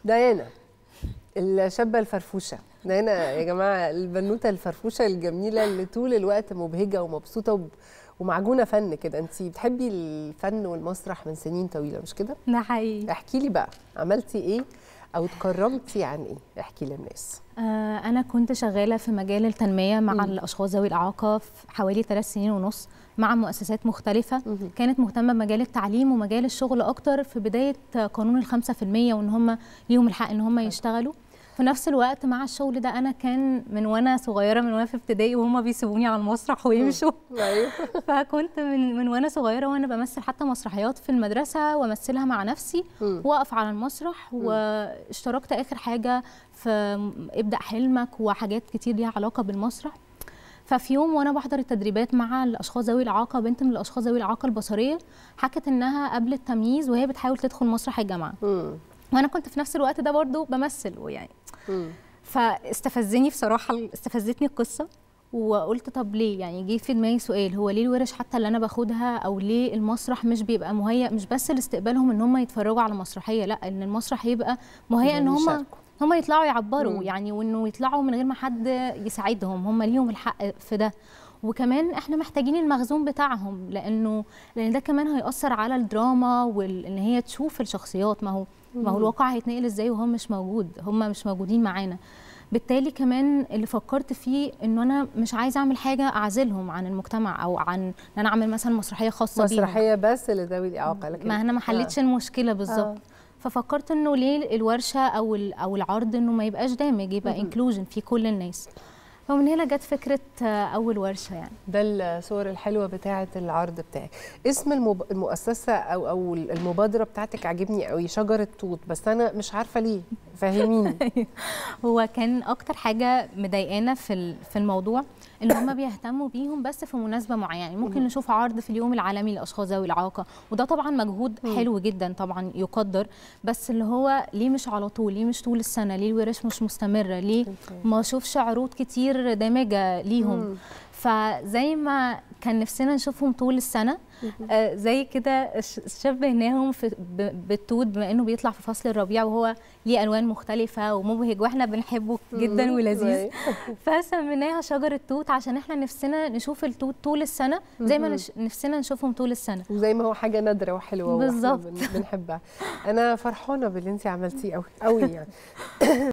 ديانا الشابه الفرفوشه ديانا يا جماعه البنوته الفرفوشه الجميله اللي طول الوقت مبهجه ومبسوطه وب... ومعجونه فن كده انت بتحبي الفن والمسرح من سنين طويله مش كده ده حقيقي احكي لي بقى عملتي ايه او اتكرمتي عن ايه احكي للناس آه انا كنت شغاله في مجال التنميه مع مم. الاشخاص ذوي الاعاقه في حوالي ثلاث سنين ونص مع مؤسسات مختلفة مهم. كانت مهتمة بمجال التعليم ومجال الشغل أكتر في بداية قانون الخمسة في المية وإن هم ليهم الحق إن هم يشتغلوا في نفس الوقت مع الشغل ده أنا كان من وأنا صغيرة من وأنا في ابتدائي وهم بيسيبوني على المسرح ويمشوا ايوه فكنت من من وانا صغيره وانا بمثل حتى مسرحيات في المدرسه وامثلها مع نفسي مم. واقف على المسرح واشتركت اخر حاجه في ابدا حلمك وحاجات كتير ليها علاقه بالمسرح ففي يوم وانا بحضر التدريبات مع الاشخاص ذوي الاعاقه بنت من الاشخاص ذوي الاعاقه البصريه حكت انها قبل التمييز وهي بتحاول تدخل مسرح الجامعه مم. وانا كنت في نفس الوقت ده برضو بمثل ويعني مم. فاستفزني بصراحه استفزتني القصه وقلت طب ليه يعني جه في دماغي سؤال هو ليه الورش حتى اللي انا باخدها او ليه المسرح مش بيبقى مهيأ مش بس لاستقبالهم ان هم يتفرجوا على مسرحيه لا ان المسرح يبقى مهيأ ان هم يشاركوا. هم يطلعوا يعبروا مم. يعني وانه يطلعوا من غير ما حد يساعدهم هم ليهم الحق في ده وكمان احنا محتاجين المخزون بتاعهم لانه لان ده كمان هيأثر على الدراما وان هي تشوف الشخصيات ما هو ما هو الواقع هيتنقل ازاي وهم مش موجود هم مش موجودين معانا بالتالي كمان اللي فكرت فيه انه انا مش عايزه اعمل حاجه اعزلهم عن المجتمع او عن ان انا اعمل مثلا مسرحيه خاصه بيهم مسرحيه بس لذوي الاعاقه لكن ما انا ما حلتش المشكله بالظبط آه. ففكرت انه ليه الورشه او ال- او العرض انه ما يبقاش دامج يبقى مهم. انكلوجن في كل الناس فمن هنا جت فكره آه، اول ورشه يعني ده الصور الحلوه بتاعه العرض بتاعك اسم المب... المؤسسه او او المبادره بتاعتك عاجبني قوي شجره توت بس انا مش عارفه ليه فهميني هو كان اكتر حاجه مضايقانا في ال- في الموضوع ان هم بيهتموا بيهم بس في مناسبه معينه يعني ممكن مم. نشوف عرض في اليوم العالمي للاشخاص ذوي الاعاقه وده طبعا مجهود مم. حلو جدا طبعا يقدر بس اللي هو ليه مش على طول ليه مش طول السنه ليه الورش مش مستمره ليه ما اشوفش عروض كتير دامجه ليهم مم. فزي ما كان نفسنا نشوفهم طول السنه آه زي كده ش- شبهناهم في ب- بالتوت بما انه بيطلع في فصل الربيع وهو ليه الوان مختلفه ومبهج واحنا بنحبه جدا مم. ولذيذ أيوة. فسميناها شجره توت عشان احنا نفسنا نشوف التوت طول السنه زي ما مهم. نش- نفسنا نشوفهم طول السنه وزي ما هو حاجه نادره وحلوه وإحنا بالظبط. بن- بنحبها انا فرحانه باللي انت عملتيه قوي قوي يعني